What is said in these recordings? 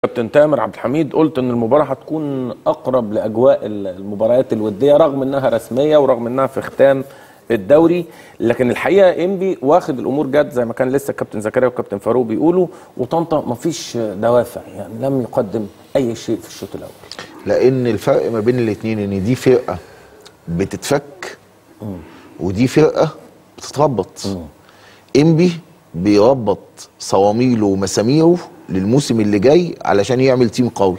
كابتن تامر عبد الحميد قلت ان المباراه هتكون اقرب لاجواء المباريات الوديه رغم انها رسميه ورغم انها في ختام الدوري لكن الحقيقه انبي واخد الامور جد زي ما كان لسه الكابتن زكريا والكابتن فاروق بيقولوا وطنطا مفيش دوافع يعني لم يقدم اي شيء في الشوط الاول لان الفرق ما بين الاثنين ان دي فرقه بتتفك ودي فرقه بتتربط انبي بيربط صواميله ومساميره للموسم اللي جاي علشان يعمل تيم قوي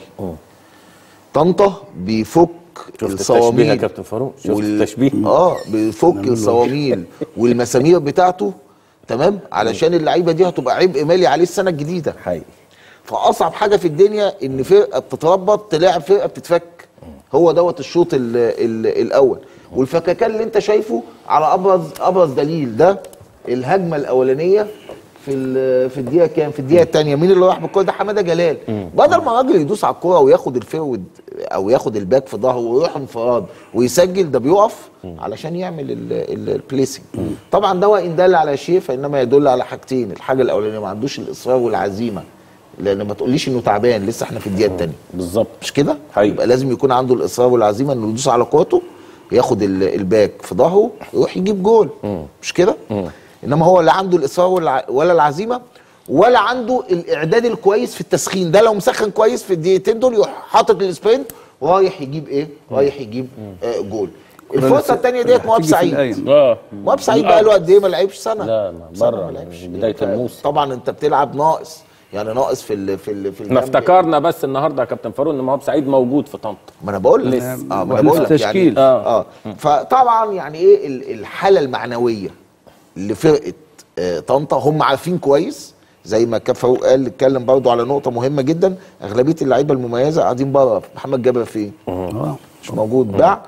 طنطا بيفك شفت التشبيه يا كابتن فاروق شفت التشبيه اه بيفك الصواميل والمسامير بتاعته تمام علشان اللعيبه دي هتبقى عبء مالي عليه السنه الجديده حقيقي فاصعب حاجه في الدنيا ان فرقه بتتربط تلاعب فرقه بتتفك هو دوت الشوط ال ال الاول والفكاكان اللي انت شايفه على ابرز ابرز دليل ده الهجمه الاولانيه في ال- في الدقيقه كام في الدقيقه الثانيه مين اللي راح بالكوره ده حماده جلال بدل ما الراجل يدوس على الكوره وياخد الفيرود او ياخد الباك في ظهره ويروح انفراد ويسجل ده بيقف علشان يعمل ال- ال- البليسنج طبعا ده وان دل على شيء فانما يدل على حاجتين الحاجه الاولانيه ما عندوش الاصرار والعزيمه لان ما تقوليش انه تعبان لسه احنا في الدقيقه الثانيه بالظبط مش كده حقيقي. يبقى لازم يكون عنده الاصرار والعزيمه انه يدوس على قوته ياخد ال- الباك في ظهره يروح يجيب جول مش كده انما هو لا عنده الاصرار ولا ولا العزيمه ولا عنده الاعداد الكويس في التسخين ده لو مسخن كويس في الدقيقتين دول يروح حاطط السبرنت ورايح يجيب ايه رايح يجيب آه جول الفرصه الثانيه ديت مواب هتيجي في سعيد القايم. اه مواب سعيد بقى له قد ايه ما لعبش سنه لا، ما سنة بره ما لعبش. من بداية الموسم. طبعا انت بتلعب ناقص يعني ناقص في ال في ال في احنا الجنب. افتكرنا بس النهارده يا كابتن فاروق ان مهاب سعيد موجود في طنطا ما انا بقول لك لسه. اه ما انا واحنا بقول في لك يعني تشكيل. اه, آه. فطبعا يعني ايه ال- الحاله المعنويه لفرقه آه طنطا هم عارفين كويس زي ما كان فاروق قال اتكلم برضو على نقطه مهمه جدا اغلبيه اللعيبه المميزه قاعدين بره محمد جابر فين اه مش موجود باع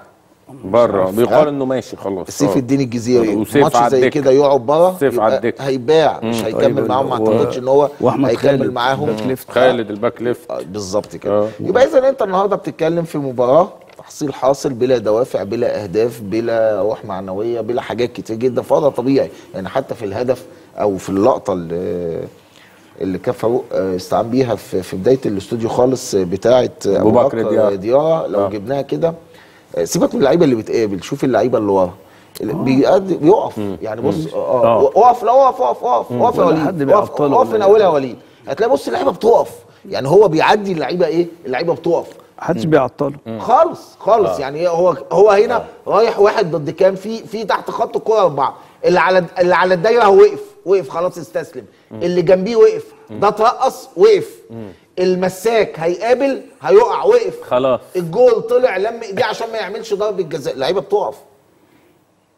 بره بيقال ها؟ انه ماشي خلاص سيف آه. الدين الجزيري وسيف ماتش على زي الدكة. كده يقعد بره سيف على يبقى الدكة. هيباع مش هيكمل طيب، معاهم ما و- اعتقدش ان هو وأحمد هيكمل خالد معاهم باك ليفت. خالد الباك ليفت آه، بالظبط كده آه. يبقى اذا انت النهارده بتتكلم في مباراه تحصيل حاصل بلا دوافع بلا اهداف بلا روح معنويه بلا حاجات كتير جدا فده طبيعي يعني حتى في الهدف او في اللقطه اللي اللي كان فاروق آه، استعان بيها في في بدايه الاستوديو خالص آه، بتاعه آه، أبو بكر ديارة. ديارة لو آه. جبناها كده آه، سيبك من اللعيبه اللي بتقابل شوف اللعيبه اللي ورا اللي بيقد- بيقف يعني بص اه آه. اقف لا اقف اقف اقف اقف يا ولا وليد حد اقف بيعطله اقف من ولا اولها يا وليد هتلاقي بص اللعيبه بتقف يعني هو بيعدي اللعيبه ايه اللعيبه بتقف محدش بيعطله خالص خالص آه. يعني هو هو هنا آه. رايح واحد ضد كام في في تحت خط الكوره اربعه اللي على اللي على الدايره هو وقف وقف خلاص استسلم اللي جنبيه وقف ده ترقص وقف المساك هيقابل هيقع وقف خلاص الجول طلع لم ايديه عشان ما يعملش ضربه جزاء اللعيبه بتقف